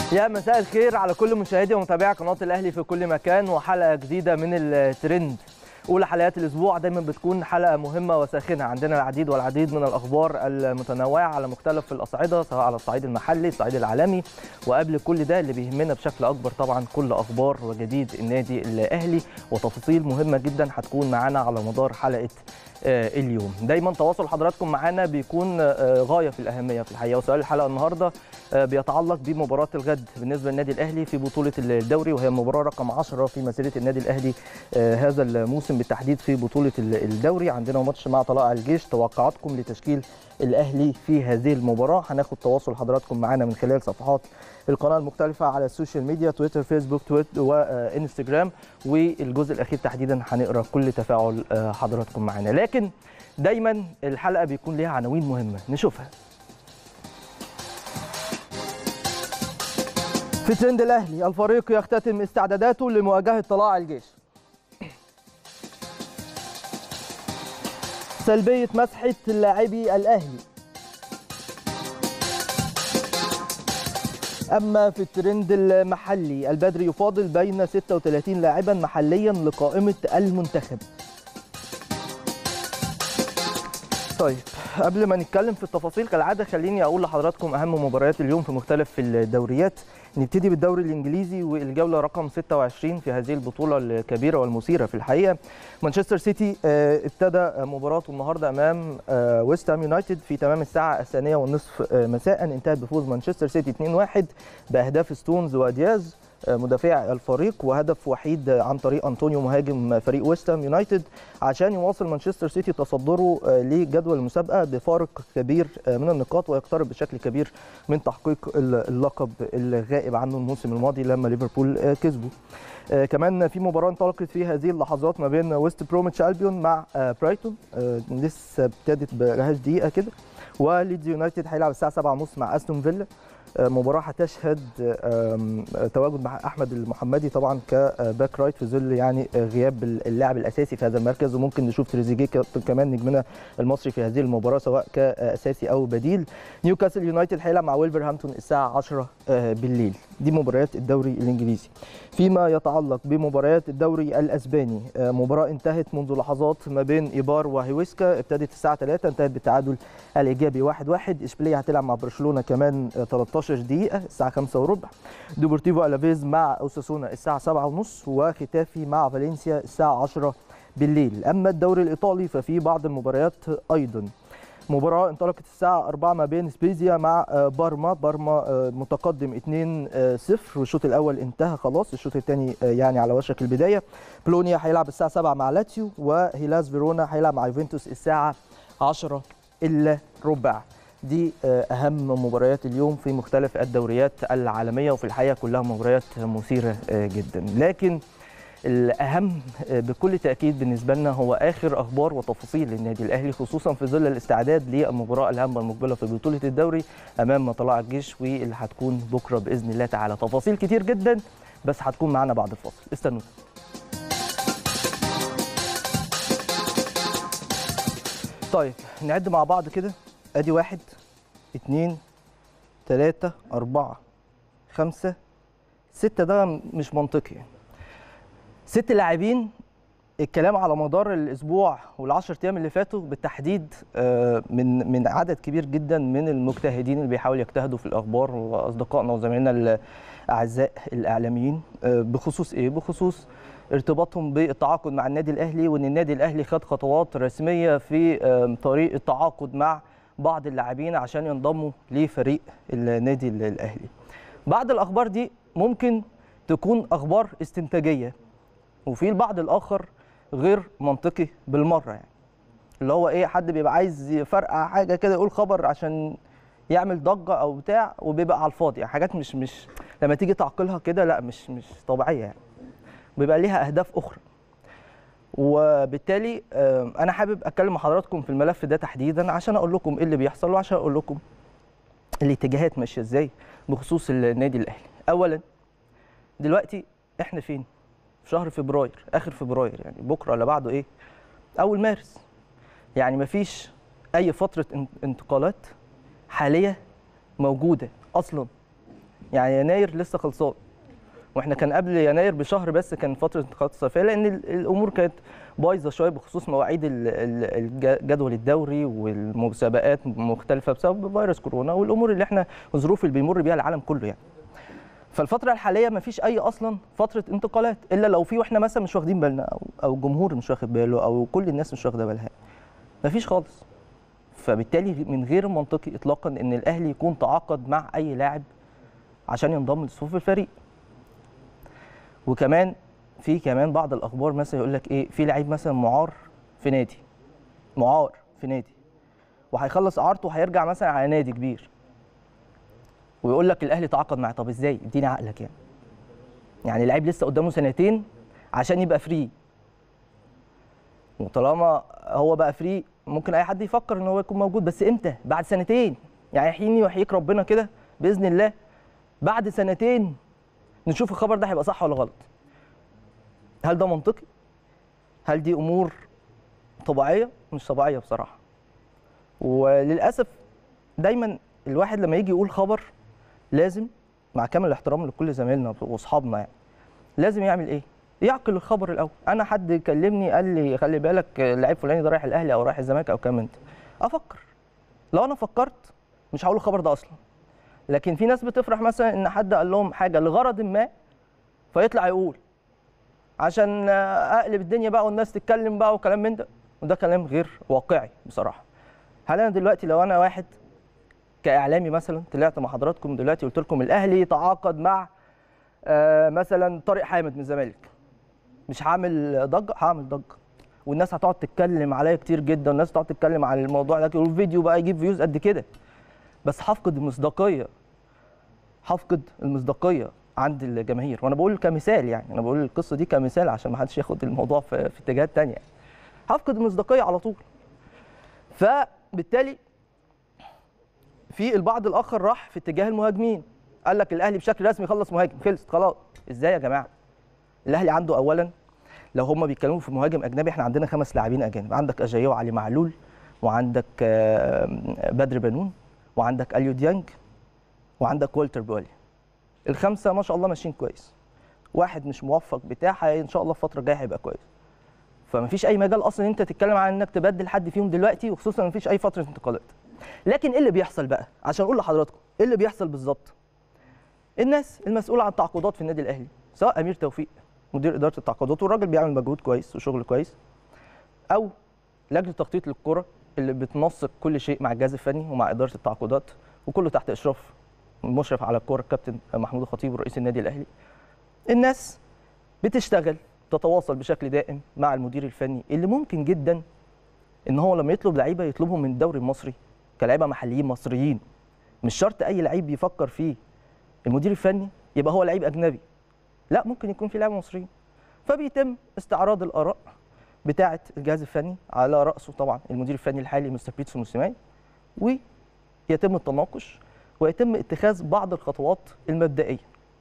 يا مساء الخير على كل مشاهدي ومتابعي قناه الاهلي في كل مكان وحلقه جديده من الترند اولى حلقات الاسبوع دايما بتكون حلقه مهمه وساخنه عندنا العديد والعديد من الاخبار المتنوعه على مختلف الاصعده سواء على الصعيد المحلي الصعيد العالمي وقبل كل ده اللي بيهمنا بشكل اكبر طبعا كل اخبار وجديد النادي الاهلي وتفاصيل مهمه جدا هتكون معانا على مدار حلقه اليوم دايما تواصل حضراتكم معانا بيكون غايه في الاهميه في الحقيقه وسؤال الحلقه النهارده بيتعلق بمباراه الغد بالنسبه للنادي الاهلي في بطوله الدوري وهي المباراه رقم 10 في مسيره النادي الاهلي هذا الموسم بالتحديد في بطوله الدوري عندنا ماتش مع طلائع الجيش توقعاتكم لتشكيل الاهلي في هذه المباراه هناخد تواصل حضراتكم معانا من خلال صفحات القناه المختلفه على السوشيال ميديا تويتر فيسبوك تويتر وانستجرام والجزء الاخير تحديدا هنقرا كل تفاعل حضراتكم معانا لكن دايما الحلقه بيكون ليها عناوين مهمه نشوفها في ترند الاهلي الفريق يختتم استعداداته لمواجهه طلائع الجيش سلبيه مسحه لاعبي الاهلي أما في الترند المحلي البدري يفاضل بين 36 لاعبا محليا لقائمة المنتخب طيب قبل ما نتكلم في التفاصيل كالعادة خليني أقول لحضراتكم أهم مباريات اليوم في مختلف الدوريات نبتدي بالدوري الإنجليزي والجولة رقم 26 في هذه البطولة الكبيرة والمثيرة في الحقيقة مانشستر سيتي ابتدى مباراته النهاردة أمام ويست هام يونايتد في تمام الساعة الثانية والنصف مساء انتهت بفوز مانشستر سيتي 2-1 بأهداف ستونز ودياز مدافع الفريق وهدف وحيد عن طريق انطونيو مهاجم فريق ويست هام يونايتد عشان يواصل مانشستر سيتي تصدره لجدول المسابقه بفارق كبير من النقاط ويقترب بشكل كبير من تحقيق اللقب الغائب عنه الموسم الماضي لما ليفربول كسبه كمان في مباراه انطلقت في هذه اللحظات ما بين ويست بروميتش البيون مع برايتون لسه ابتدت بجهاز دقيقه كده وليدز يونايتد هيلعب الساعه 7:30 مع استون فيلا مباراه هتشهد تواجد مع احمد المحمدي طبعا كباك رايت في ظل يعني غياب اللاعب الاساسي في هذا المركز وممكن نشوف تريزيجيه كمان نجمنا المصري في هذه المباراه سواء كاساسي او بديل نيوكاسل يونايتد هيلعب مع ويلفرهامبتون الساعه 10 بالليل دي مباريات الدوري الانجليزي فيما يتعلق بمباريات الدوري الاسباني مباراه انتهت منذ لحظات ما بين ايبار وهيويسكا ابتدت الساعه 3 انتهت بالتعادل الايجابي 1-1 اشبيليه هتلعب مع برشلونه كمان 13 دقيقه الساعه 5 وربع دوبورتيفو الافيز مع اوساسونا الساعه 7 ونص وختافي مع فالنسيا الساعه 10 بالليل اما الدوري الايطالي ففي بعض المباريات ايضا مباراة انطلقت الساعة 4 ما بين سبيزيا مع بارما، بارما متقدم 2-0 والشوط الأول انتهى خلاص، الشوط الثاني يعني على وشك البداية. بلونيا هيلعب الساعة 7 مع لاتسيو وهيلاس فيرونا هيلعب مع يوفنتوس الساعة 10 إلا ربع. دي اهم مباريات اليوم في مختلف الدوريات العالميه وفي الحقيقه كلها مباريات مثيره جدا لكن الاهم بكل تاكيد بالنسبه لنا هو اخر اخبار وتفاصيل النادي الاهلي خصوصا في ظل الاستعداد للمباراه الهامه المقبله في بطوله الدوري امام طلائع الجيش واللي هتكون بكره باذن الله تعالى تفاصيل كتير جدا بس هتكون معانا بعد الفاصل استنونا طيب نعد مع بعض كده ادي واحد اتنين تلاتة أربعة خمسة ستة ده مش منطقي يعني. ست لاعبين الكلام على مدار الاسبوع والعشر ايام اللي فاتوا بالتحديد من من عدد كبير جدا من المجتهدين اللي بيحاولوا يجتهدوا في الاخبار واصدقائنا وزمايلنا الاعزاء الاعلاميين بخصوص ايه؟ بخصوص ارتباطهم بالتعاقد مع النادي الاهلي وان النادي الاهلي خد خطوات رسميه في طريق التعاقد مع بعض اللاعبين عشان ينضموا لفريق النادي الاهلي. بعض الاخبار دي ممكن تكون اخبار استنتاجيه وفي البعض الاخر غير منطقي بالمره يعني. اللي هو ايه حد بيبقى عايز يفرقع حاجه كده يقول خبر عشان يعمل ضجه او بتاع وبيبقى على الفاضي يعني حاجات مش مش لما تيجي تعقلها كده لا مش مش طبيعيه يعني. بيبقى ليها اهداف اخرى. وبالتالي انا حابب اتكلم مع حضراتكم في الملف ده تحديدا عشان اقول لكم ايه اللي بيحصل وعشان اقول لكم الاتجاهات ماشيه ازاي بخصوص النادي الاهلي اولا دلوقتي احنا فين في شهر فبراير اخر فبراير يعني بكره ولا بعده ايه اول مارس يعني مفيش اي فتره انتقالات حاليه موجوده اصلا يعني يناير لسه خلصان واحنا كان قبل يناير بشهر بس كان فتره الانتقالات الصيفيه لان ال- الامور كانت بايظه شويه بخصوص مواعيد ال- ال- الج- جدول الدوري والمسابقات مختلفه بسبب فيروس كورونا والامور اللي احنا الظروف اللي بيمر بيها العالم كله يعني فالفتره الحاليه ما فيش اي اصلا فتره انتقالات الا لو في واحنا مثلا مش واخدين بالنا او او الجمهور مش واخد باله او كل الناس مش واخده بالها ما فيش خالص فبالتالي من غير منطقي اطلاقا ان الاهلي يكون تعاقد مع اي لاعب عشان ينضم لصفوف الفريق وكمان في كمان بعض الاخبار مثلا يقول لك ايه في لعيب مثلا معار في نادي معار في نادي وهيخلص اعارته وهيرجع مثلا على نادي كبير ويقول لك الاهلي تعاقد معاه طب ازاي اديني عقلك يعني يعني لعيب لسه قدامه سنتين عشان يبقى فري وطالما هو بقى فري ممكن اي حد يفكر ان هو يكون موجود بس امتى بعد سنتين يعني يحييني ويحييك ربنا كده باذن الله بعد سنتين نشوف الخبر ده هيبقى صح ولا غلط هل ده منطقي هل دي امور طبيعيه مش طبيعيه بصراحه وللاسف دايما الواحد لما يجي يقول خبر لازم مع كامل الاحترام لكل زمايلنا واصحابنا يعني لازم يعمل ايه يعقل الخبر الاول انا حد كلمني قال لي خلي بالك اللعيب فلاني ده رايح الاهلي او رايح الزمالك او كام انت افكر لو انا فكرت مش هقول الخبر ده اصلا لكن في ناس بتفرح مثلا ان حد قال لهم حاجه لغرض ما فيطلع يقول عشان اقلب الدنيا بقى والناس تتكلم بقى وكلام من ده وده كلام غير واقعي بصراحه هل انا دلوقتي لو انا واحد كاعلامي مثلا طلعت مع حضراتكم دلوقتي قلت لكم الاهلي يتعاقد مع آه، مثلا طارق حامد من الزمالك مش هعمل ضجه هعمل ضجه والناس هتقعد تتكلم عليا كتير جدا والناس هتقعد تتكلم على الموضوع ده والفيديو بقى يجيب فيوز قد كده بس هفقد المصداقيه هفقد المصداقيه عند الجماهير وانا بقول كمثال يعني انا بقول القصه دي كمثال عشان ما حدش ياخد الموضوع في, في اتجاهات تانية هفقد المصداقيه على طول فبالتالي في البعض الاخر راح في اتجاه المهاجمين قال لك الاهلي بشكل رسمي خلص مهاجم خلص خلاص ازاي يا جماعه الاهلي عنده اولا لو هم بيتكلموا في مهاجم اجنبي احنا عندنا خمس لاعبين اجانب عندك اجايو وعلي معلول وعندك آه، بدر بنون وعندك اليو ديانج وعندك والتر بوالي الخمسه ما شاء الله ماشيين كويس واحد مش موفق بتاع هي- ان شاء الله الفتره الجايه هيبقى كويس فما فيش اي مجال اصلا انت تتكلم عن انك تبدل حد فيهم دلوقتي وخصوصا ما فيش اي فتره انتقالات لكن ايه اللي بيحصل بقى عشان اقول لحضراتكم ايه اللي بيحصل بالظبط الناس المسؤوله عن التعاقدات في النادي الاهلي سواء امير توفيق مدير اداره التعاقدات والراجل بيعمل مجهود كويس وشغل كويس او لجنه تخطيط للكره اللي بتنسق كل شيء مع الجهاز الفني ومع اداره التعاقدات وكله تحت اشراف المشرف على الكره الكابتن محمود الخطيب ورئيس النادي الاهلي الناس بتشتغل تتواصل بشكل دائم مع المدير الفني اللي ممكن جدا ان هو لما يطلب لعيبه يطلبهم من الدوري المصري كلاعيبه محليين مصريين مش شرط اي لعيب بيفكر فيه المدير الفني يبقى هو لعيب اجنبي لا ممكن يكون في لعيبه مصريين فبيتم استعراض الاراء بتاعه الجهاز الفني على راسه طبعا المدير الفني الحالي مستر بيتسو موسيماني ويتم التناقش ويتم اتخاذ بعض الخطوات المبدئيه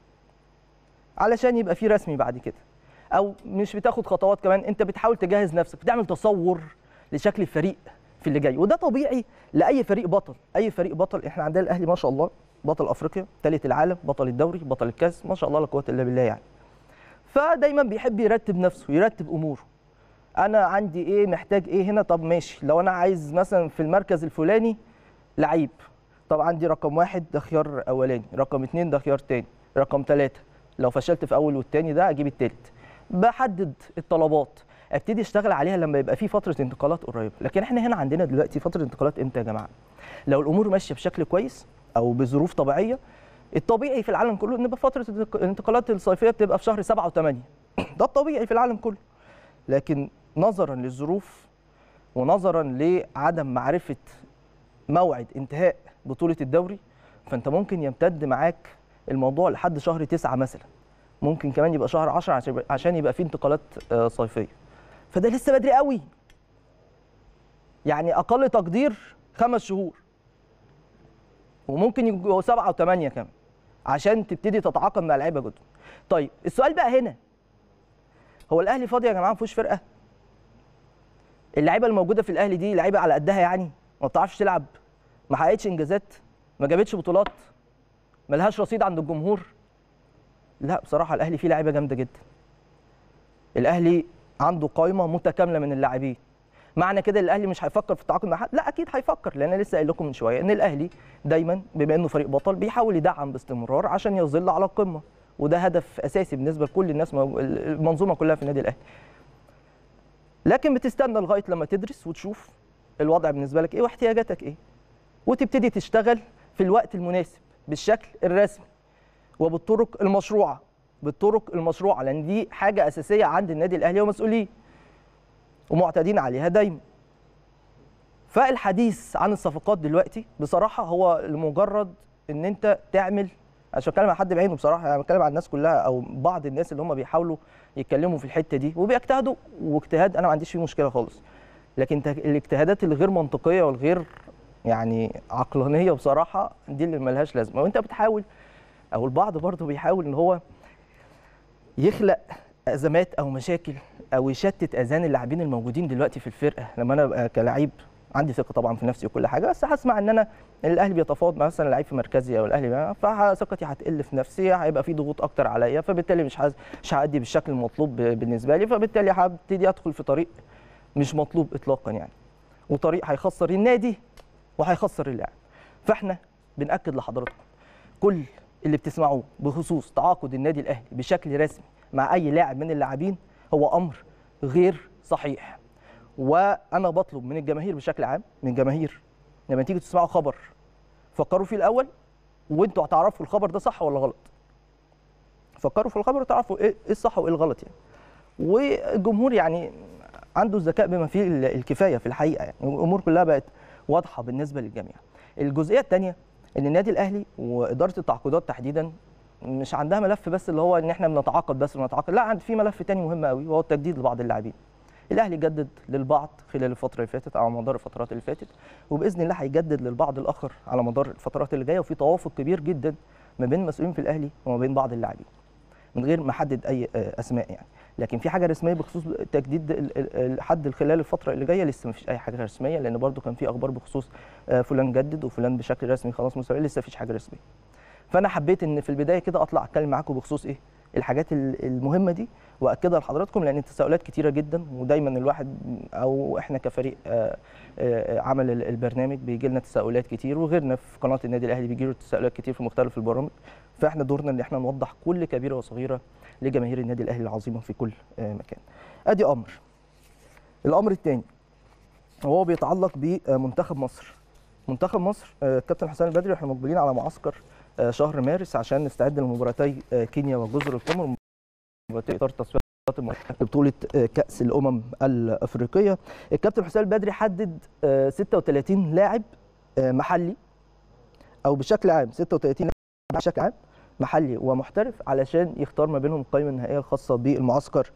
علشان يبقى في رسمي بعد كده او مش بتاخد خطوات كمان انت بتحاول تجهز نفسك بتعمل تصور لشكل الفريق في اللي جاي وده طبيعي لاي فريق بطل اي فريق بطل احنا عندنا الاهلي ما شاء الله بطل افريقيا ثالث العالم بطل الدوري بطل الكاس ما شاء الله لا قوه الا بالله يعني فدايما بيحب يرتب نفسه يرتب اموره انا عندي ايه محتاج ايه هنا طب ماشي لو انا عايز مثلا في المركز الفلاني لعيب طب عندي رقم واحد ده خيار اولاني رقم اتنين ده خيار تاني رقم ثلاثة لو فشلت في اول والتاني ده اجيب التالت بحدد الطلبات ابتدي اشتغل عليها لما يبقى في فتره انتقالات قريبه لكن احنا هنا عندنا دلوقتي فتره انتقالات امتى يا جماعه لو الامور ماشيه بشكل كويس او بظروف طبيعيه الطبيعي في العالم كله ان فتره الانتقالات الصيفيه بتبقى في شهر سبعة وثمانية ده الطبيعي في العالم كله لكن نظرا للظروف ونظرا لعدم معرفه موعد انتهاء بطوله الدوري فانت ممكن يمتد معاك الموضوع لحد شهر تسعة مثلا ممكن كمان يبقى شهر 10 عشان يبقى- عشان يبقى فيه انتقالات آه، صيفيه فده لسه بدري قوي يعني اقل تقدير خمس شهور وممكن يبقوا سبعه وثمانيه كمان عشان تبتدي تتعاقد مع لعيبه جدد طيب السؤال بقى هنا هو الاهلي فاضي يا جماعه ما فيهوش فرقه اللعيبه الموجوده في الاهلي دي لعيبه على قدها يعني ما بتعرفش تلعب ما حققتش انجازات ما جابتش بطولات ملهاش رصيد عند الجمهور لا بصراحه الاهلي فيه لعيبه جامده جدا الاهلي عنده قائمه متكامله من اللاعبين معنى كده الاهلي مش هيفكر في التعاقد مع حد لا اكيد هيفكر لان انا لسه قايل لكم من شويه ان الاهلي دايما بما انه فريق بطل بيحاول يدعم باستمرار عشان يظل على القمه وده هدف اساسي بالنسبه لكل الناس مو- المنظومه كلها في النادي الاهلي لكن بتستنى لغايه لما تدرس وتشوف الوضع بالنسبه لك ايه واحتياجاتك ايه وتبتدي تشتغل في الوقت المناسب بالشكل الرسمي وبالطرق المشروعه بالطرق المشروعه لان دي حاجه اساسيه عند النادي الاهلي ومسؤوليه ومعتادين عليها دايما فالحديث عن الصفقات دلوقتي بصراحه هو لمجرد ان انت تعمل عشان بتكلم عن حد بعينه بصراحه انا بتكلم عن الناس كلها او بعض الناس اللي هم بيحاولوا يتكلموا في الحته دي وبيجتهدوا واجتهاد انا ما عنديش فيه مشكله خالص لكن تج- الاجتهادات الغير منطقيه والغير يعني عقلانيه بصراحه دي اللي ملهاش لازمه وانت بتحاول او البعض برضه بيحاول ان هو يخلق ازمات او مشاكل او يشتت اذهان اللاعبين الموجودين دلوقتي في الفرقه لما انا ابقى كلاعب عندي ثقه طبعا في نفسي وكل حاجه بس هسمع ان انا الاهلي بيتفاوض مع مثلا لعيب في مركزي او الاهلي فثقتي هتقل في نفسي هيبقى في ضغوط اكتر عليا فبالتالي مش هز- مش هادي بالشكل المطلوب ب- بالنسبه لي فبالتالي هبتدي ادخل في طريق مش مطلوب اطلاقا يعني وطريق هيخسر النادي وهيخسر اللاعب فاحنا بناكد لحضراتكم كل اللي بتسمعوه بخصوص تعاقد النادي الاهلي بشكل رسمي مع اي لاعب من اللاعبين هو امر غير صحيح وانا بطلب من الجماهير بشكل عام من الجماهير لما تيجي تسمعوا خبر فكروا فيه الاول وانتوا هتعرفوا الخبر ده صح ولا غلط فكروا في الخبر وتعرفوا ايه إيه الصح وايه الغلط يعني والجمهور يعني عنده الذكاء بما فيه ال- الكفايه في الحقيقه يعني الامور كلها بقت واضحه بالنسبه للجميع الجزئيه الثانيه ان النادي الاهلي واداره التعاقدات تحديدا مش عندها ملف بس اللي هو ان احنا بنتعاقد بس بنتعاقد لا عند في ملف تاني مهم قوي وهو التجديد لبعض اللاعبين الاهلي جدد للبعض خلال الفتره اللي فاتت او على مدار الفترات اللي فاتت وباذن الله هيجدد للبعض الاخر على مدار الفترات اللي جايه وفي توافق كبير جدا ما بين المسؤولين في الاهلي وما بين بعض اللاعبين من غير ما احدد اي آه، اسماء يعني لكن في حاجه رسميه بخصوص تجديد ال- ال- الحد خلال الفتره اللي جايه لسه ما فيش اي حاجه رسميه لان برضو كان في اخبار بخصوص آه، فلان جدد وفلان بشكل رسمي خلاص مستمر لسه ما فيش حاجه رسميه فانا حبيت ان في البدايه كده اطلع اتكلم معاكم بخصوص ايه الحاجات ال- المهمه دي واكدها لحضراتكم لان التساؤلات كتيره جدا ودايما الواحد او احنا كفريق آه، آه، عمل ال- البرنامج بيجي لنا تساؤلات كتير وغيرنا في قناه النادي الاهلي بيجي له تساؤلات كتير في مختلف البرامج فاحنا دورنا ان احنا نوضح كل كبيره وصغيره لجماهير النادي الاهلي العظيمه في كل آه، مكان ادي امر الامر الثاني وهو بيتعلق بمنتخب مصر منتخب مصر آه، كابتن حسام البدري احنا مقبلين على معسكر آه، شهر مارس عشان نستعد لمباراتي آه، كينيا وجزر القمر مباراتي اطار تصفيات المؤهلة لبطوله آه، كاس الامم الافريقيه الكابتن حسام البدري حدد آه، 36 لاعب آه، محلي او بشكل عام 36 لاعب بشكل عام محلي ومحترف علشان يختار ما بينهم القائمه النهائيه الخاصه بالمعسكر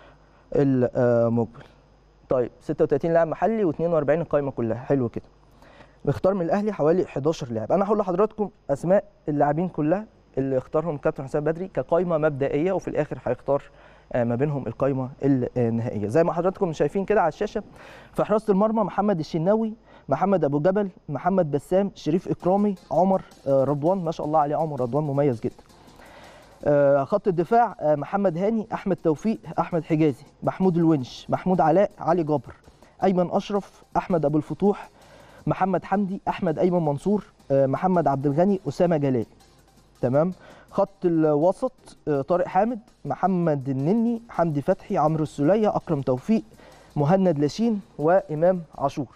المقبل طيب 36 لاعب محلي و42 القائمه كلها حلو كده بيختار من الاهلي حوالي 11 لاعب انا هقول لحضراتكم اسماء اللاعبين كلها اللي اختارهم كابتن حسام بدري كقائمه مبدئيه وفي الاخر هيختار آه، ما بينهم القائمه النهائيه زي ما حضراتكم شايفين كده على الشاشه في حراسه المرمى محمد الشناوي محمد ابو جبل محمد بسام شريف اكرامي عمر آه، رضوان ما شاء الله عليه عمر رضوان مميز جدا آه، خط الدفاع آه، محمد هاني احمد توفيق احمد حجازي محمود الونش محمود علاء علي جبر ايمن اشرف احمد ابو الفتوح محمد حمدي احمد ايمن منصور آه، محمد عبد الغني اسامه جلال تمام خط الوسط آه، طارق حامد محمد النني حمدي فتحي عمرو السوليه اكرم توفيق مهند لاشين وامام عاشور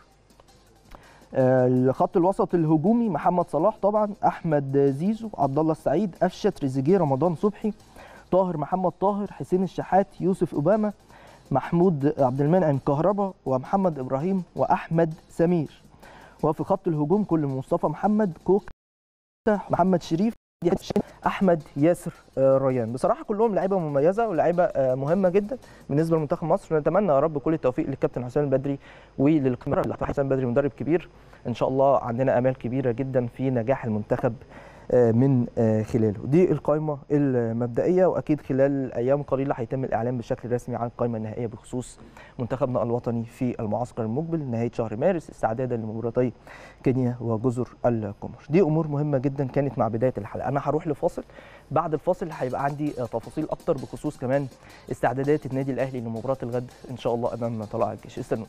آه، الخط الوسط الهجومي محمد صلاح طبعا احمد زيزو عبد الله السعيد قفشه تريزيجيه رمضان صبحي طاهر محمد طاهر حسين الشحات يوسف اوباما محمود عبد المنعم كهربا ومحمد ابراهيم واحمد سمير وفي خط الهجوم كل مصطفى محمد كوكا محمد شريف احمد ياسر آه، ريان بصراحه كلهم لعيبه مميزه ولاعيبه آه، مهمه جدا بالنسبه لمنتخب مصر نتمنى يا رب كل التوفيق للكابتن حسام البدري وللقمه حسام البدري مدرب كبير ان شاء الله عندنا امال كبيره جدا في نجاح المنتخب من خلاله دي القائمه المبدئيه واكيد خلال ايام قليله هيتم الاعلان بشكل رسمي عن القائمه النهائيه بخصوص منتخبنا الوطني في المعسكر المقبل نهايه شهر مارس استعدادا لمباراتي كينيا وجزر القمر دي امور مهمه جدا كانت مع بدايه الحلقه انا هروح لفاصل بعد الفاصل هيبقى عندي تفاصيل اكتر بخصوص كمان استعدادات النادي الاهلي لمباراه الغد ان شاء الله امام طلائع الجيش استنونا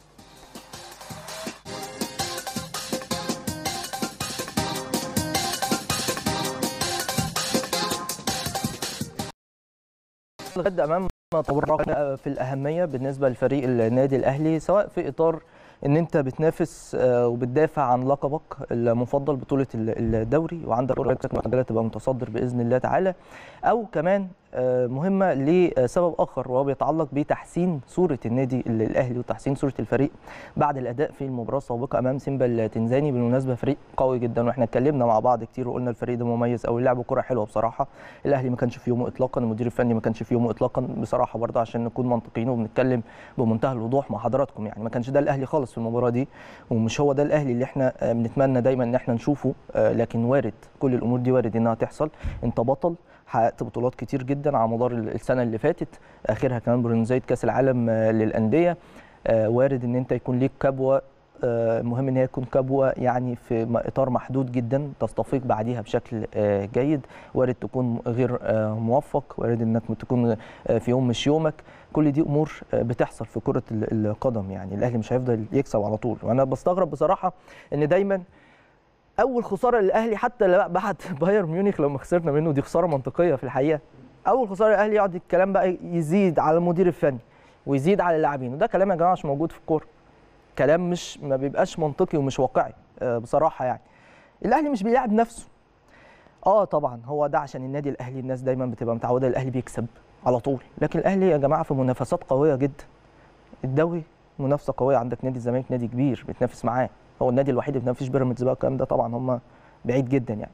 الغد امام طورنا في الاهميه بالنسبه لفريق النادي الاهلي سواء في اطار ان انت بتنافس وبتدافع عن لقبك المفضل بطوله الدوري وعندك فرصتك مؤجله تبقى متصدر باذن الله تعالى او كمان مهمه لسبب اخر وهو بيتعلق بتحسين صوره النادي الاهلي وتحسين صوره الفريق بعد الاداء في المباراه السابقه امام سيمبا التنزاني بالمناسبه فريق قوي جدا واحنا اتكلمنا مع بعض كتير وقلنا الفريق ده مميز قوي لعبوا كره حلوه بصراحه الاهلي ما كانش في يومه اطلاقا المدير الفني ما كانش في يومه اطلاقا بصراحه برضه عشان نكون منطقيين وبنتكلم بمنتهى الوضوح مع حضراتكم يعني ما كانش ده الاهلي خالص في المباراه دي ومش هو ده الاهلي اللي احنا بنتمنى دايما ان احنا نشوفه لكن وارد كل الامور دي وارد انها تحصل انت بطل حققت بطولات كتير جدا على مدار السنه اللي فاتت اخرها كمان برونزيه كاس العالم للانديه وارد ان انت يكون ليك كبوه مهم ان هي تكون كبوه يعني في اطار محدود جدا تستفيق بعديها بشكل جيد وارد تكون غير موفق وارد انك تكون في يوم مش يومك كل دي امور بتحصل في كره القدم يعني الاهلي مش هيفضل يكسب على طول وانا بستغرب بصراحه ان دايما اول خساره للاهلي حتى بعد بايرن ميونخ لما خسرنا منه دي خساره منطقيه في الحقيقه اول خساره للاهلي يقعد الكلام بقى يزيد على المدير الفني ويزيد على اللاعبين وده كلام يا جماعه مش موجود في الكوره كلام مش ما بيبقاش منطقي ومش واقعي بصراحه يعني الاهلي مش بيلاعب نفسه اه طبعا هو ده عشان النادي الاهلي الناس دايما بتبقى متعوده الاهلي بيكسب على طول لكن الاهلي يا جماعه في منافسات قويه جدا الدوري منافسه قويه عندك نادي الزمالك نادي كبير بتنافس معاه هو النادي الوحيد اللي بينافس بيراميدز بقى الكلام ده طبعا هم بعيد جدا يعني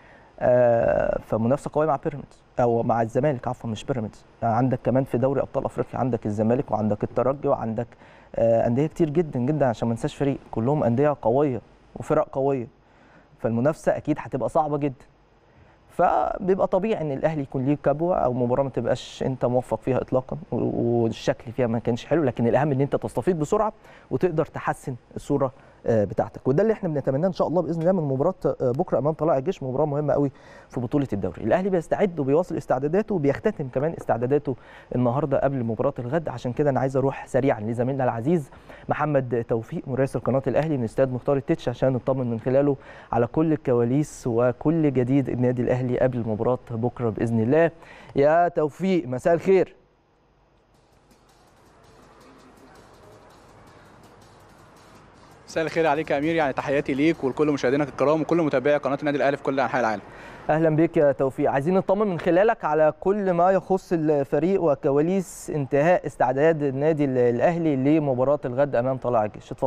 آه فمنافسه قويه مع بيراميدز او مع الزمالك عفوا مش بيراميدز يعني عندك كمان في دوري ابطال افريقيا عندك الزمالك وعندك الترجي وعندك آه انديه كتير جدا جدا عشان ما ننساش فريق كلهم انديه قويه وفرق قويه فالمنافسه اكيد هتبقى صعبه جدا فبيبقى طبيعي ان الاهلي يكون ليه كبوه او مباراه ما تبقاش انت موفق فيها اطلاقا والشكل فيها ما كانش حلو لكن الاهم ان انت تستفيد بسرعه وتقدر تحسن الصوره بتاعتك وده اللي احنا بنتمناه ان شاء الله باذن الله من مباراه بكره امام طلائع الجيش مباراه مهمه قوي في بطوله الدوري الاهلي بيستعد وبيواصل استعداداته وبيختتم كمان استعداداته النهارده قبل مباراه الغد عشان كده انا عايز اروح سريعا لزميلنا العزيز محمد توفيق مراسل قناه الاهلي من استاد مختار التتش عشان نطمن من خلاله على كل الكواليس وكل جديد النادي الاهلي قبل مباراه بكره باذن الله يا توفيق مساء الخير مساء الخير عليك يا امير يعني تحياتي ليك ولكل مشاهدينك الكرام وكل متابعي قناه النادي الاهلي في كل انحاء العالم اهلا بك يا توفيق عايزين نطمن من خلالك على كل ما يخص الفريق وكواليس انتهاء استعداد النادي الاهلي لمباراه الغد امام طلائع الجيش اتفضل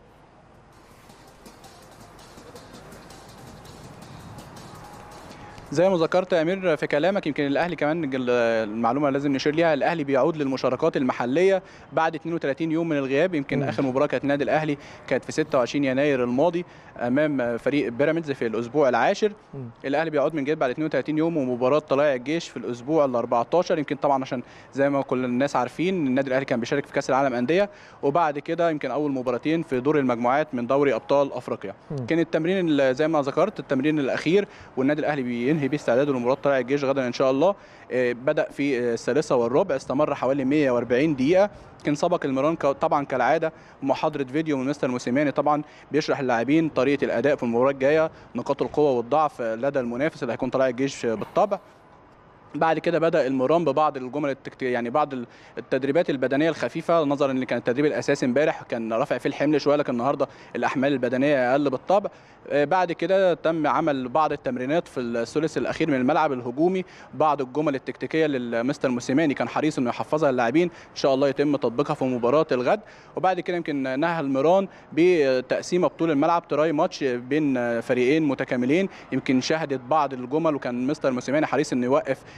زي ما ذكرت يا امير في كلامك يمكن الاهلي كمان المعلومه لازم نشير ليها الاهلي بيعود للمشاركات المحليه بعد 32 يوم من الغياب يمكن م. اخر مباراه كانت النادي الاهلي كانت في 26 يناير الماضي امام فريق بيراميدز في الاسبوع العاشر م. الاهلي بيعود من جديد بعد 32 يوم ومباراه طلائع الجيش في الاسبوع ال 14 يمكن طبعا عشان زي ما كل الناس عارفين النادي الاهلي كان بيشارك في كاس العالم انديه وبعد كده يمكن اول مباراتين في دور المجموعات من دوري ابطال افريقيا م. كان التمرين زي ما ذكرت التمرين الاخير والنادي الاهلي بينهي بيه استعداده لمباراه طلائع الجيش غدا ان شاء الله بدا في الثالثه والربع استمر حوالي 140 دقيقه كان سبق المران طبعا كالعاده محاضره فيديو من مستر موسيماني طبعا بيشرح للاعبين طريقه الاداء في المباراه الجايه نقاط القوه والضعف لدى المنافس اللي هيكون طلائع الجيش بالطبع بعد كده بدا المران ببعض الجمل التكتيك يعني بعض التدريبات البدنيه الخفيفه نظرا ان كان التدريب الاساسي امبارح كان رافع فيه الحمل شويه لكن النهارده الاحمال البدنيه اقل بالطبع بعد كده تم عمل بعض التمرينات في الثلث الاخير من الملعب الهجومي بعض الجمل التكتيكيه اللي مستر موسيماني كان حريص انه يحفظها للاعبين ان شاء الله يتم تطبيقها في مباراه الغد وبعد كده يمكن نهى المران بتقسيمه بطول الملعب تراي ماتش بين فريقين متكاملين يمكن شهدت بعض الجمل وكان مستر موسيماني حريص انه يوقف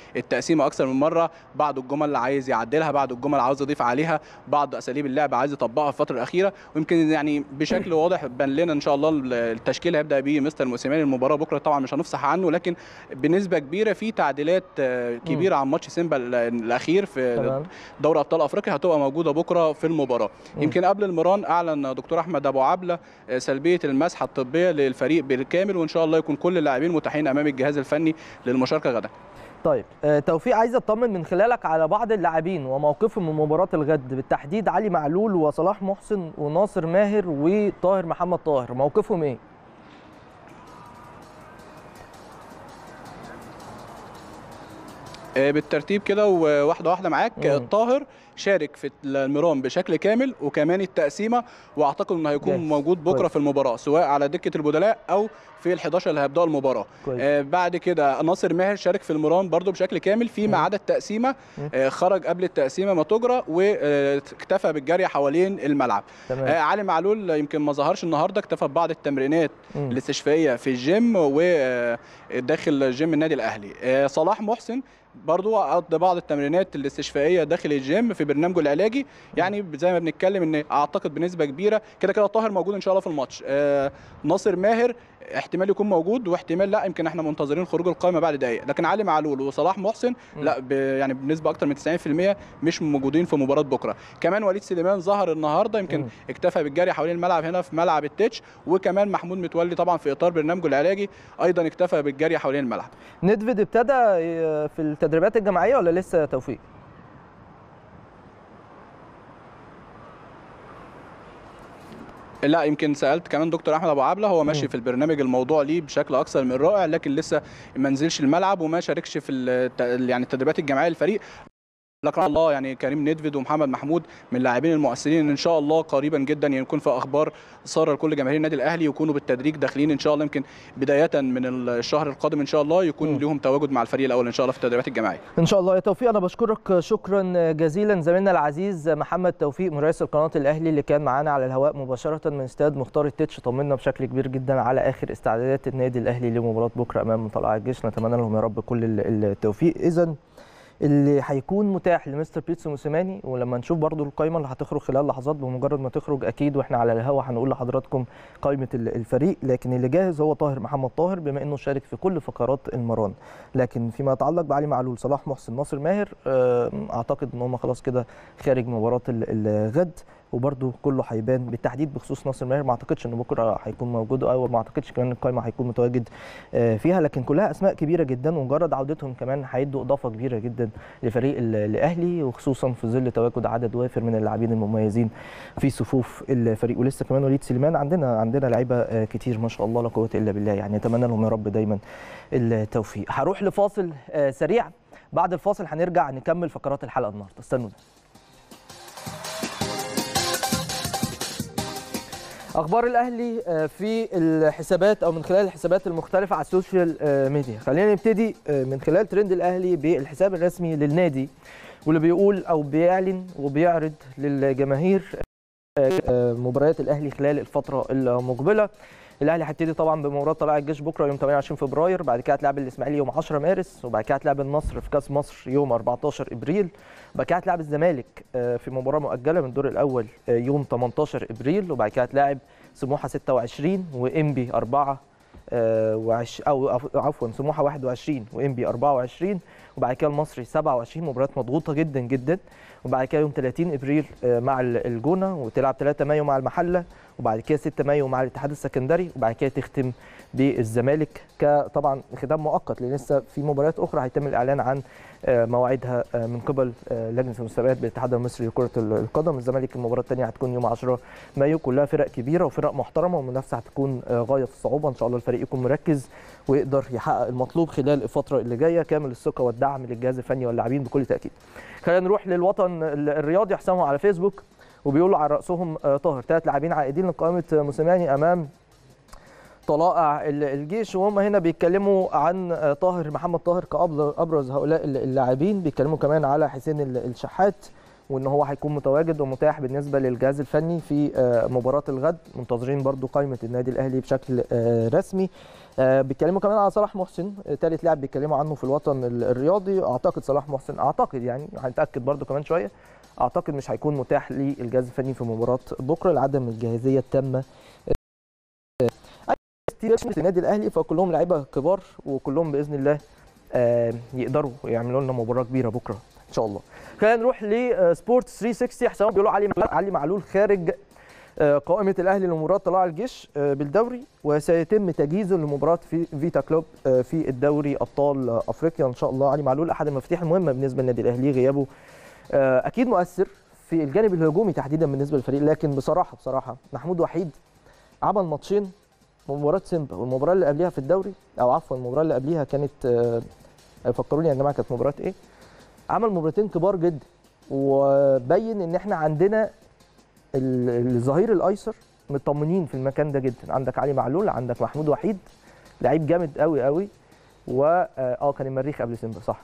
التقسيمه اكثر من مره بعض الجمل اللي عايز يعدلها بعض الجمل عاوز يضيف عليها بعض اساليب اللعب عايز يطبقها في الفتره الاخيره ويمكن يعني بشكل واضح بان لنا ان شاء الله التشكيل هيبدا بيه مستر موسيماني المباراه بكره طبعا مش هنفصح عنه لكن بنسبه كبيره في تعديلات آه، كبيره عن ماتش سيمبا ال- الاخير في تمام دوري ابطال افريقيا هتبقى موجوده بكره في المباراه مم. يمكن قبل المران اعلن دكتور احمد ابو عبله آه، سلبيه المسحه الطبيه للفريق بالكامل وان شاء الله يكون كل اللاعبين متاحين امام الجهاز الفني للمشاركه غدا طيب آه، توفيق عايز اطمن من خلالك على بعض اللاعبين وموقفهم من مباراه الغد بالتحديد علي معلول وصلاح محسن وناصر ماهر وطاهر محمد طاهر موقفهم ايه آه، بالترتيب كده وواحده واحده معاك آه، مم. طاهر شارك في الميران بشكل كامل وكمان التقسيمه واعتقد انه هيكون جاهز. موجود بكره كويس. في المباراه سواء على دكه البدلاء او في ال11 اللي هيبداوا المباراه كويس آه، بعد كده ناصر ماهر شارك في المران برضو بشكل كامل فيما مم. عدا التقسيمه مم. آه، خرج قبل التقسيمه ما تجرى واكتفى بالجري حوالين الملعب آه، تمام علي معلول يمكن ما ظهرش النهارده اكتفى ببعض التمرينات مم. الاستشفائيه في الجيم وداخل جيم النادي الاهلي آه، صلاح محسن برضو قضى بعض التمرينات الاستشفائيه داخل الجيم في برنامجه العلاجي يعني زي ما بنتكلم ان اعتقد بنسبه كبيره كده كده طاهر موجود ان شاء الله في الماتش آه، ناصر ماهر احتمال يكون موجود واحتمال لا يمكن احنا منتظرين خروج القائمه بعد دقائق لكن علي معلول وصلاح محسن مم. لا ب- يعني بنسبه اكتر من 90% مش موجودين في مباراه بكره كمان وليد سليمان ظهر النهارده يمكن مم. اكتفى بالجري حوالين الملعب هنا في ملعب التتش وكمان محمود متولي طبعا في اطار برنامجه العلاجي ايضا اكتفى بالجري حوالين الملعب ندفيد ابتدى آه، في التدريبات الجماعيه ولا لسه يا توفيق لا يمكن سالت كمان دكتور احمد ابو عبله هو ماشي مم. في البرنامج الموضوع ليه بشكل اكثر من رائع لكن لسه ما نزلش الملعب وما شاركش في الت- يعني التدريبات الجماعيه للفريق لكن الله يعني كريم ندفيد ومحمد محمود من اللاعبين المؤثرين ان شاء الله قريبا جدا يكون في اخبار ساره لكل جماهير النادي الاهلي يكونوا بالتدريج داخلين ان شاء الله يمكن بدايه من الشهر القادم ان شاء الله يكون مم. لهم تواجد مع الفريق الاول ان شاء الله في التدريبات الجماعيه ان شاء الله يا توفيق انا بشكرك شكرا جزيلا زميلنا العزيز محمد توفيق مراسل قناه الاهلي اللي كان معانا على الهواء مباشره من استاد مختار التتش طمنا بشكل كبير جدا على اخر استعدادات النادي الاهلي لمباراه بكره امام طلائع الجيش نتمنى لهم يا رب كل ال- التوفيق اذا اللي هيكون متاح لمستر بيتسو موسيماني ولما نشوف برضو القائمه اللي هتخرج خلال لحظات بمجرد ما تخرج اكيد واحنا على الهوا هنقول لحضراتكم قائمه ال- الفريق لكن اللي جاهز هو طاهر محمد طاهر بما انه شارك في كل فقرات المران لكن فيما يتعلق بعلي معلول صلاح محسن ناصر ماهر آه، اعتقد ان هم خلاص كده خارج مباراه ال- الغد وبرده كله هيبان بالتحديد بخصوص ناصر ماهر ما اعتقدش ان بكره هيكون موجود او ما اعتقدش كمان القائمه هيكون متواجد آه، فيها لكن كلها اسماء كبيره جدا ومجرد عودتهم كمان هيدوا اضافه كبيره جدا لفريق ال- الاهلي وخصوصا في ظل تواجد عدد وافر من اللاعبين المميزين في صفوف الفريق ولسه كمان وليد سليمان عندنا عندنا لعيبه آه، كتير ما شاء الله لا قوه الا بالله يعني نتمنى لهم يا رب دايما التوفيق هروح لفاصل آه، سريع بعد الفاصل هنرجع نكمل فقرات الحلقه النهارده استنونا اخبار الاهلي آه، في الحسابات او من خلال الحسابات المختلفه على السوشيال آه، ميديا خلينا نبتدي آه، من خلال ترند الاهلي بالحساب الرسمي للنادي واللي بيقول او بيعلن وبيعرض للجماهير آه، آه، مباريات الاهلي خلال الفتره المقبله الاهلي هيبتدي طبعا بمباراه طلائع الجيش بكره يوم 28 فبراير بعد كده هتلعب الاسماعيلي يوم 10 مارس وبعد كده هتلعب النصر في كاس مصر يوم 14 ابريل وبعد كده هتلعب الزمالك آه، في مباراه مؤجله من الدور الاول آه، يوم 18 ابريل وبعد كده هتلاعب سموحه 26 وانبي 4 آه، وعش او عف- عفوا سموحه 21 وانبي 24 وبعد كده المصري 27 مباريات مضغوطه جدا جدا وبعد كده يوم 30 ابريل آه، مع ال- الجونه وتلعب 3 مايو مع المحله وبعد كده 6 مايو مع الاتحاد السكندري وبعد كده تختم بالزمالك كطبعا ختام مؤقت لان لسه في مباريات اخرى هيتم الاعلان عن آه، موعدها آه، من قبل آه، لجنه المسابقات بالاتحاد المصري لكره ال- القدم الزمالك المباراه الثانيه هتكون يوم 10 مايو كلها فرق كبيره وفرق محترمه والمنافسه هتكون آه، غايه في الصعوبه ان شاء الله الفريق يكون مركز ويقدر يحقق المطلوب خلال الفتره اللي جايه كامل الثقه والدعم للجهاز الفني واللاعبين بكل تاكيد خلينا نروح للوطن ال- الرياضي حسامه على فيسبوك وبيقولوا على راسهم آه، طاهر ثلاث لاعبين عائدين لقائمه آه، موسيماني امام طلائع ال- الجيش وهم هنا بيتكلموا عن آه، طاهر محمد طاهر كابرز هؤلاء ال- اللاعبين بيتكلموا كمان على حسين ال- الشحات وان هو هيكون متواجد ومتاح بالنسبه للجهاز الفني في آه، مباراه الغد منتظرين برضو قائمه النادي الاهلي بشكل آه، رسمي آه، بيتكلموا كمان على صلاح محسن آه، تالت لاعب بيتكلموا عنه في الوطن ال- الرياضي اعتقد صلاح محسن اعتقد يعني هنتاكد برده كمان شويه اعتقد مش هيكون متاح للجهاز الفني في مباراه بكره لعدم الجاهزيه التامه في النادي الاهلي فكلهم لعيبه كبار وكلهم باذن الله آه، يقدروا يعملوا لنا مباراه كبيره بكره ان شاء الله خلينا نروح لسبورت 360 حسام بيقولوا علي علي معلول خارج آه، قائمه الاهلي لمباراه طلائع الجيش آه، بالدوري وسيتم تجهيزه لمباراه في فيتا كلوب آه، في الدوري ابطال آه، افريقيا ان شاء الله علي معلول احد المفاتيح المهمه بالنسبه للنادي الاهلي غيابه آه، اكيد مؤثر في الجانب الهجومي تحديدا بالنسبه للفريق لكن بصراحه بصراحه محمود وحيد عمل ماتشين مباراه سيمبا والمباراه اللي قبلها في الدوري او عفوا المباراه اللي قبلها كانت آه، فكروني يا جماعه كانت مباراه ايه عمل مباراتين كبار جدا وبين ان احنا عندنا ال- الظهير الايسر مطمنين في المكان ده جدا عندك علي معلول عندك محمود وحيد لعيب جامد قوي قوي و اه آه، كان المريخ قبل سيمبا صح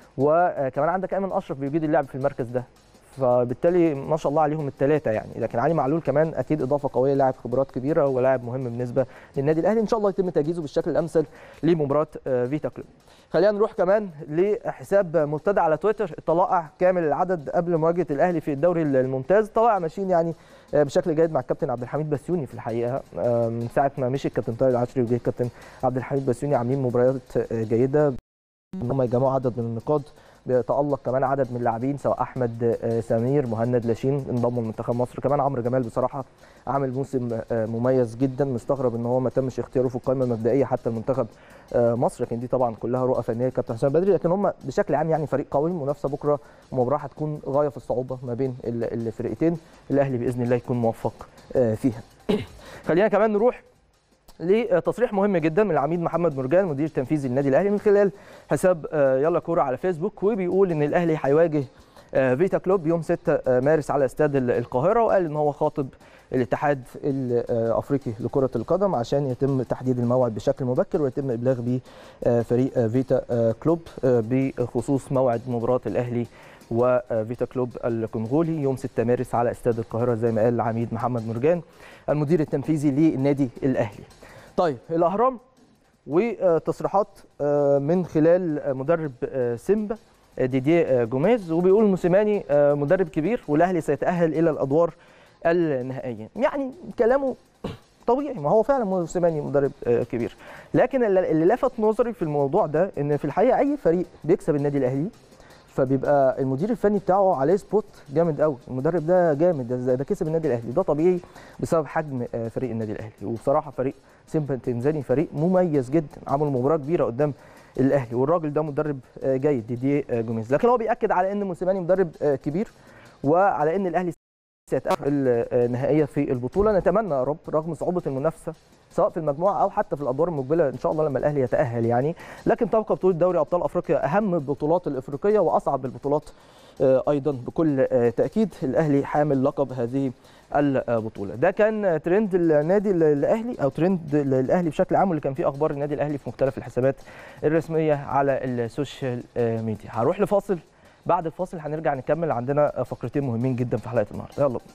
وكمان عندك ايمن اشرف بيجيد اللعب في المركز ده فبالتالي ما شاء الله عليهم الثلاثه يعني لكن علي معلول كمان اكيد اضافه قويه لاعب خبرات كبيره ولاعب مهم بالنسبه للنادي الاهلي ان شاء الله يتم تجهيزه بالشكل الامثل لمباراه آه، فيتا كلوب خلينا نروح كمان لحساب مبتدع على تويتر الطلائع كامل العدد قبل مواجهه الاهلي في الدوري الممتاز طلائع ماشيين يعني آه، بشكل جيد مع الكابتن عبد الحميد بسيوني في الحقيقه آه، من ساعه ما مشي الكابتن طارق العشري وجه الكابتن عبد الحميد بسيوني عاملين مباريات آه، جيده ان هم يجمعوا عدد من النقاط بيتالق كمان عدد من اللاعبين سواء احمد آه، سمير مهند لاشين انضموا لمنتخب مصر كمان عمرو جمال بصراحه عامل موسم آه، مميز جدا مستغرب ان هو ما تمش اختياره في القائمه المبدئيه حتى المنتخب آه، مصر لكن دي طبعا كلها رؤى فنيه كابتن حسام بدري لكن هم بشكل عام يعني فريق قوي منافسه بكره مباراه هتكون غايه في الصعوبه ما بين ال- الفرقتين الاهلي باذن الله يكون موفق آه، فيها خلينا كمان نروح لتصريح مهم جدا من العميد محمد مرجان مدير تنفيذي للنادي الاهلي من خلال حساب آه، يلا كوره على فيسبوك وبيقول ان الاهلي هيواجه آه، فيتا كلوب يوم 6 آه، مارس على استاد ال- القاهره وقال ان هو خاطب الاتحاد الافريقي لكره القدم عشان يتم تحديد الموعد بشكل مبكر ويتم ابلاغ به آه، فريق آه، فيتا آه، كلوب آه، بخصوص موعد مباراه الاهلي وفيتا كلوب الكونغولي يوم 6 مارس على استاد القاهره زي ما قال العميد محمد مرجان المدير التنفيذي للنادي الاهلي. طيب الاهرام وتصريحات آه، من خلال مدرب آه، سيمبا آه، ديديه آه، جوميز وبيقول موسيماني آه، مدرب كبير والاهلي سيتاهل الى الادوار النهائيه يعني كلامه طبيعي ما هو فعلا موسيماني مدرب آه، كبير لكن اللي اللي لفت نظري في الموضوع ده ان في الحقيقه اي فريق بيكسب النادي الاهلي فبيبقى المدير الفني بتاعه عليه سبوت جامد قوي المدرب ده جامد ده, ده كسب النادي الاهلي ده طبيعي بسبب حجم آه، فريق النادي الاهلي وبصراحه فريق سيمبا تنزاني فريق مميز جدا عمل مباراه كبيره قدام الاهلي والراجل ده مدرب آه، جيد ديديه آه، جوميز لكن هو بياكد على ان موسيماني مدرب آه، كبير وعلى ان الاهلي سيتأهل النهائيه في البطوله نتمنى يا رب رغم صعوبه المنافسه سواء في المجموعه او حتى في الادوار المقبله ان شاء الله لما الاهلي يتاهل يعني لكن تبقى بطوله دوري ابطال افريقيا اهم البطولات الافريقيه واصعب البطولات آه، ايضا بكل آه، تاكيد الاهلي حامل لقب هذه البطوله ده كان ترند النادي الاهلي او ترند الاهلي بشكل عام واللي كان فيه اخبار النادي الاهلي في مختلف الحسابات الرسميه على السوشيال آه، ميديا هنروح لفاصل بعد الفاصل هنرجع نكمل عندنا فقرتين مهمين جدا في حلقه النهارده يلا بينا.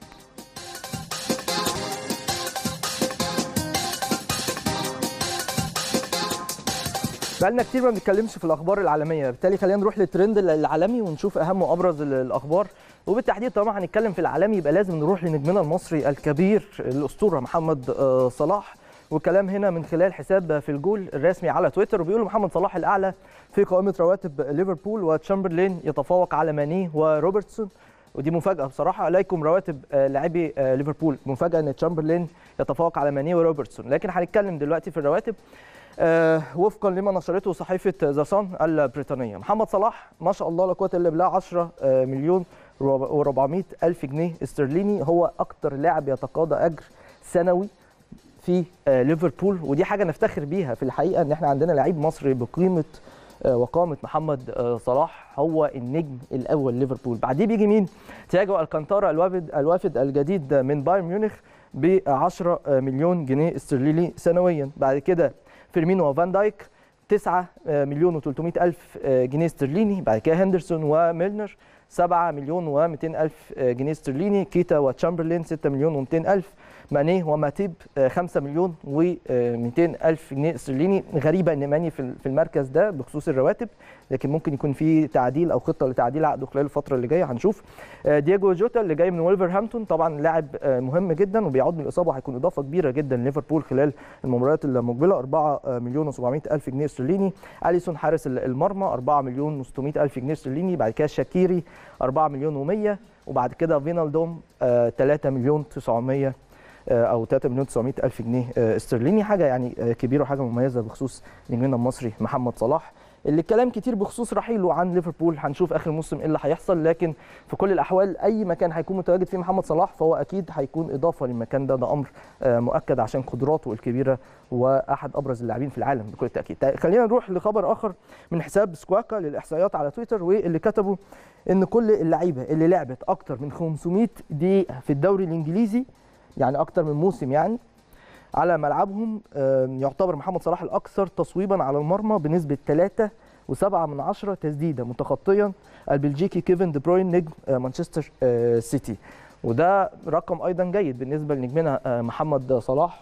بقالنا كتير ما بنتكلمش في الاخبار العالميه بالتالي خلينا نروح للترند العالمي ونشوف اهم وابرز ال- الاخبار وبالتحديد طالما هنتكلم في العالمي يبقى لازم نروح لنجمنا المصري الكبير الاسطوره محمد آه، صلاح والكلام هنا من خلال حساب في الجول الرسمي على تويتر وبيقول محمد صلاح الاعلى في قائمه رواتب ليفربول وتشامبرلين يتفوق على ماني وروبرتسون ودي مفاجاه بصراحه عليكم رواتب آه، لاعبي آه، ليفربول مفاجاه ان تشامبرلين يتفوق على ماني وروبرتسون لكن هنتكلم دلوقتي في الرواتب آه، وفقا لما نشرته صحيفه ذا صن البريطانيه محمد صلاح ما شاء الله لا قوه الا بالله 10 آه، مليون و400 الف جنيه استرليني هو اكتر لاعب يتقاضى اجر سنوي في آه، ليفربول ودي حاجه نفتخر بيها في الحقيقه ان احنا عندنا لعيب مصري بقيمه آه، وقامه محمد آه، صلاح هو النجم الاول ليفربول بعديه بيجي مين تياجو الكانتارا الوافد الوافد الجديد من بايرن ميونخ ب 10 مليون جنيه استرليني سنويا بعد كده فيرمينو وفان دايك 9 مليون و300 الف جنيه استرليني بعد كده هندرسون وميلنر 7 مليون و200 الف جنيه استرليني كيتا وتشامبرلين 6 مليون و200 الف ماني وماتيب 5 مليون و200 الف جنيه استرليني غريبه ان ماني في في المركز ده بخصوص الرواتب لكن ممكن يكون في تعديل او خطه لتعديل عقده خلال الفتره اللي جايه هنشوف دييجو جوتا اللي جاي من ولفرهامبتون طبعا لاعب مهم جدا وبيعود من الاصابه هيكون اضافه كبيره جدا لليفربول خلال المباريات المقبله 4 مليون و700 الف جنيه استرليني اليسون حارس المرمى 4 مليون و600 الف جنيه استرليني بعد كده شاكيري 4 مليون و100 وبعد كده فينالدوم 3 مليون 900 او 3 مليون 900 الف جنيه استرليني حاجه يعني كبيره وحاجه مميزه بخصوص نجمنا المصري محمد صلاح اللي كلام كتير بخصوص رحيله عن ليفربول هنشوف اخر الموسم ايه اللي هيحصل لكن في كل الاحوال اي مكان هيكون متواجد فيه محمد صلاح فهو اكيد هيكون اضافه للمكان ده ده امر مؤكد عشان قدراته الكبيره واحد ابرز اللاعبين في العالم بكل تاكيد خلينا نروح لخبر اخر من حساب سكواكا للاحصائيات على تويتر واللي كتبوا ان كل اللعيبه اللي لعبت اكتر من 500 دقيقه في الدوري الانجليزي يعني اكتر من موسم يعني على ملعبهم يعتبر محمد صلاح الاكثر تصويبا على المرمى بنسبه 3 و7 من عشرة تسديده متخطيا البلجيكي كيفن دي بروين نجم مانشستر سيتي وده رقم ايضا جيد بالنسبه لنجمنا محمد صلاح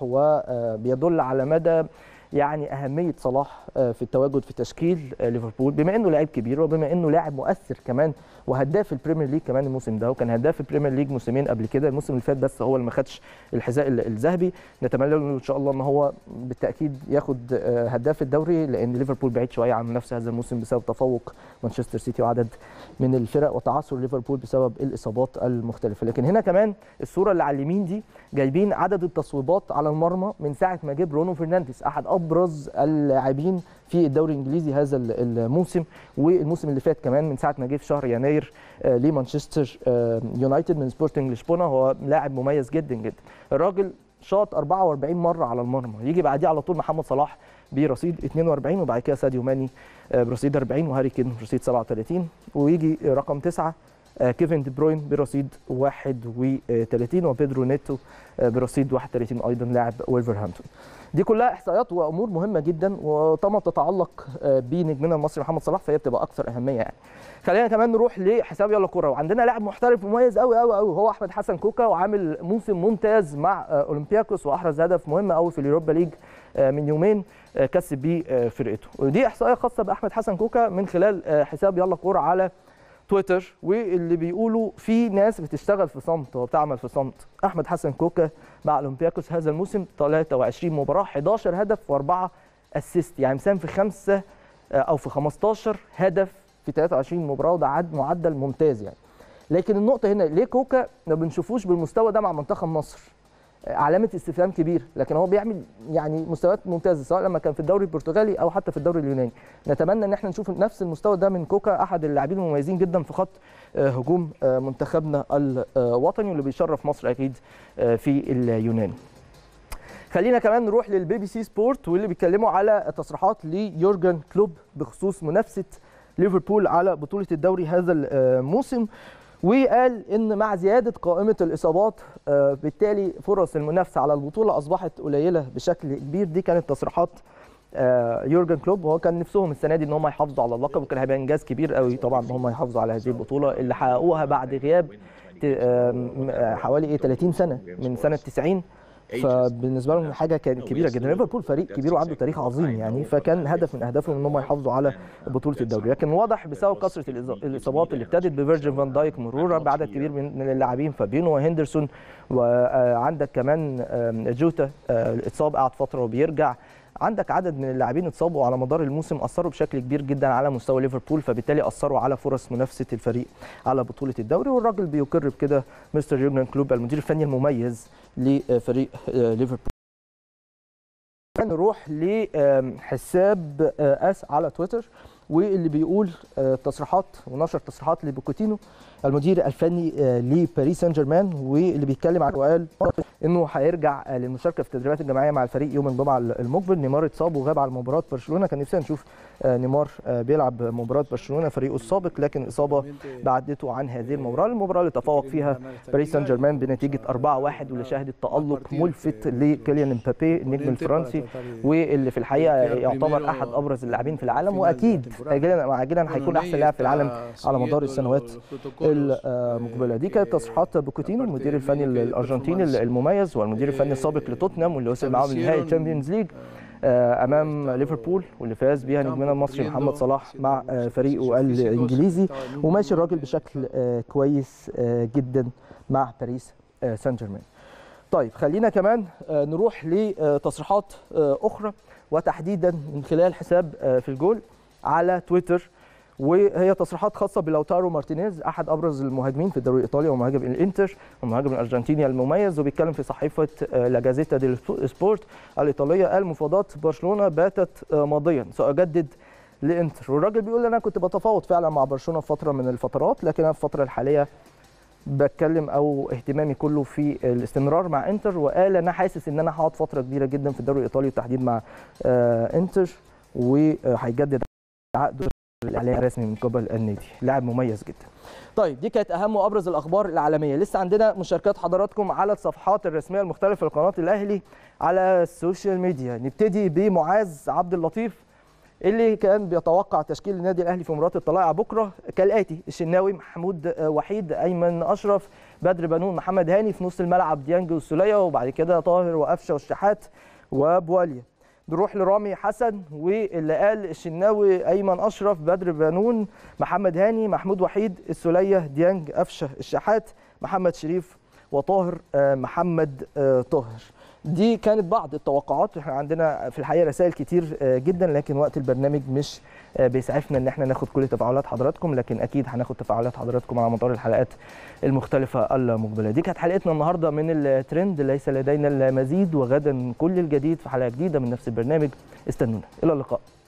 وبيدل على مدى يعني اهميه صلاح في التواجد في تشكيل ليفربول بما انه لاعب كبير وبما انه لاعب مؤثر كمان وهداف البريمير ليج كمان الموسم ده وكان هداف البريمير ليج موسمين قبل كده الموسم اللي فات بس هو اللي ما خدش الحذاء الذهبي نتمنى له ان شاء الله ان هو بالتاكيد ياخد هداف الدوري لان ليفربول بعيد شويه عن نفس هذا الموسم بسبب تفوق مانشستر سيتي وعدد من الفرق وتعثر ليفربول بسبب الاصابات المختلفه لكن هنا كمان الصوره اللي على اليمين دي جايبين عدد التصويبات على المرمى من ساعه ما جه برونو فرنانديز احد ابرز اللاعبين في الدوري الانجليزي هذا الموسم والموسم اللي فات كمان من ساعه ما جه في شهر يناير لمانشستر يونايتد من سبورتنج لشبونه هو لاعب مميز جدا جدا الراجل شاط 44 مره على المرمى يجي بعديه على طول محمد صلاح برصيد 42 وبعد كده ساديو ماني برصيد 40 وهاري كين برصيد 37 ويجي رقم 9 كيفن دي بروين برصيد 31 وبيدرو نيتو برصيد 31 ايضا لاعب ويلفرهامبتون دي كلها احصائيات وامور مهمه جدا وطالما تتعلق بنجمنا المصري محمد صلاح فهي بتبقى اكثر اهميه يعني خلينا كمان نروح لحساب يلا كوره وعندنا لاعب محترف مميز قوي قوي قوي هو احمد حسن كوكا وعامل موسم ممتاز مع اولمبياكوس واحرز هدف مهم قوي في اليوروبا ليج من يومين كسب بيه فرقته ودي احصائيه خاصه باحمد حسن كوكا من خلال حساب يلا كوره على تويتر واللي بيقولوا في ناس بتشتغل في صمت وبتعمل في صمت احمد حسن كوكا مع اولمبياكوس هذا الموسم 23 مباراه 11 هدف واربعه اسيست يعني مساهم في خمسه او في 15 هدف في 23 مباراه وده عد معدل ممتاز يعني لكن النقطه هنا ليه كوكا ما بنشوفوش بالمستوى ده مع منتخب مصر علامه استفهام كبير لكن هو بيعمل يعني مستويات ممتازه سواء لما كان في الدوري البرتغالي او حتى في الدوري اليوناني نتمنى ان احنا نشوف نفس المستوى ده من كوكا احد اللاعبين المميزين جدا في خط هجوم منتخبنا الوطني واللي بيشرف مصر اكيد في اليونان خلينا كمان نروح للبي بي سي سبورت واللي بيتكلموا على تصريحات ليورجن كلوب بخصوص منافسه ليفربول على بطوله الدوري هذا الموسم وقال ان مع زياده قائمه الاصابات بالتالي فرص المنافسه على البطوله اصبحت قليله بشكل كبير دي كانت تصريحات يورجن كلوب وهو كان نفسهم السنه دي ان هم يحافظوا على اللقب وكان هيبقى انجاز كبير قوي طبعا ان هم يحافظوا على هذه البطوله اللي حققوها بعد غياب حوالي ايه 30 سنه من سنه 90 فبالنسبه لهم حاجه كانت كبيره جدا ليفربول فريق كبير وعنده تاريخ عظيم يعني فكان هدف من اهدافهم ان هم يحافظوا على بطوله الدوري لكن واضح بسبب كثره الاصابات اللي ابتدت بفيرجن فان دايك مرورا بعدد كبير من اللاعبين فابينو وهندرسون وعندك كمان جوتا اتصاب قعد فتره وبيرجع عندك عدد من اللاعبين اتصابوا على مدار الموسم اثروا بشكل كبير جدا على مستوى ليفربول فبالتالي اثروا على فرص منافسه الفريق على بطوله الدوري والراجل بيقر بكده مستر يورجن كلوب المدير الفني المميز لفريق ليفربول نروح لحساب اس على تويتر واللي بيقول تصريحات ونشر تصريحات لبوكوتينو المدير الفني لباريس سان جيرمان واللي بيتكلم عن وقال انه هيرجع للمشاركه في التدريبات الجماعيه مع الفريق يوم الجمعه المقبل نيمار اتصاب وغاب على مباراه برشلونه كان نفسنا نشوف نيمار بيلعب مباراه برشلونه فريقه السابق لكن الاصابه بعدته عن هذه المباراه المباراه اللي تفوق فيها باريس سان جيرمان بنتيجه 4-1 واللي شهدت تالق ملفت لكيليان امبابي النجم الفرنسي واللي في الحقيقه يعتبر احد ابرز اللاعبين في العالم واكيد عاجلا عاجلا هيكون احسن لاعب في العالم على مدار السنوات المقبله دي كانت تصريحات بوكوتينو المدير الفني الارجنتيني المميز والمدير الفني السابق لتوتنهام واللي وصل معاهم لنهائي الشامبيونز ليج امام ليفربول واللي فاز بيها نجمنا المصري محمد صلاح مع فريقه الانجليزي وماشي الراجل بشكل كويس جدا مع باريس سان جيرمان طيب خلينا كمان نروح لتصريحات اخرى وتحديدا من خلال حساب في الجول على تويتر وهي تصريحات خاصه بلوتارو مارتينيز احد ابرز المهاجمين في الدوري الايطالي ومهاجم الانتر والمهاجم الارجنتيني المميز وبيتكلم في صحيفه لا جازيتا ديل سبورت الايطاليه المفاوضات برشلونه باتت ماضيا ساجدد لانتر والراجل بيقول انا كنت بتفاوض فعلا مع برشلونه في فتره من الفترات لكن انا في الفتره الحاليه بتكلم او اهتمامي كله في الاستمرار مع انتر وقال انا حاسس ان انا هقعد فتره كبيره جدا في الدوري الايطالي بالتحديد مع انتر وهيجدد عقده الاعلان الرسمي من قبل النادي لاعب مميز جدا طيب دي كانت اهم وابرز الاخبار العالميه لسه عندنا مشاركات حضراتكم على الصفحات الرسميه المختلفه لقناه الاهلي على السوشيال ميديا نبتدي بمعاذ عبد اللطيف اللي كان بيتوقع تشكيل النادي الاهلي في مباراه الطلائع بكره كالاتي الشناوي محمود وحيد ايمن اشرف بدر بنون محمد هاني في نص الملعب ديانج والسوليه وبعد كده طاهر وقفشه والشحات وبواليا نروح لرامي حسن واللي قال الشناوي ايمن اشرف بدر بنون محمد هاني محمود وحيد السوليه ديانج قفشه الشحات محمد شريف وطاهر محمد طاهر دي كانت بعض التوقعات احنا عندنا في الحقيقه رسائل كتير جدا لكن وقت البرنامج مش بيسعفنا ان احنا ناخد كل تفاعلات حضراتكم لكن اكيد هناخد تفاعلات حضراتكم على مدار الحلقات المختلفه المقبله دي كانت حلقتنا النهارده من الترند ليس لدينا المزيد وغدا كل الجديد في حلقه جديده من نفس البرنامج استنونا الى اللقاء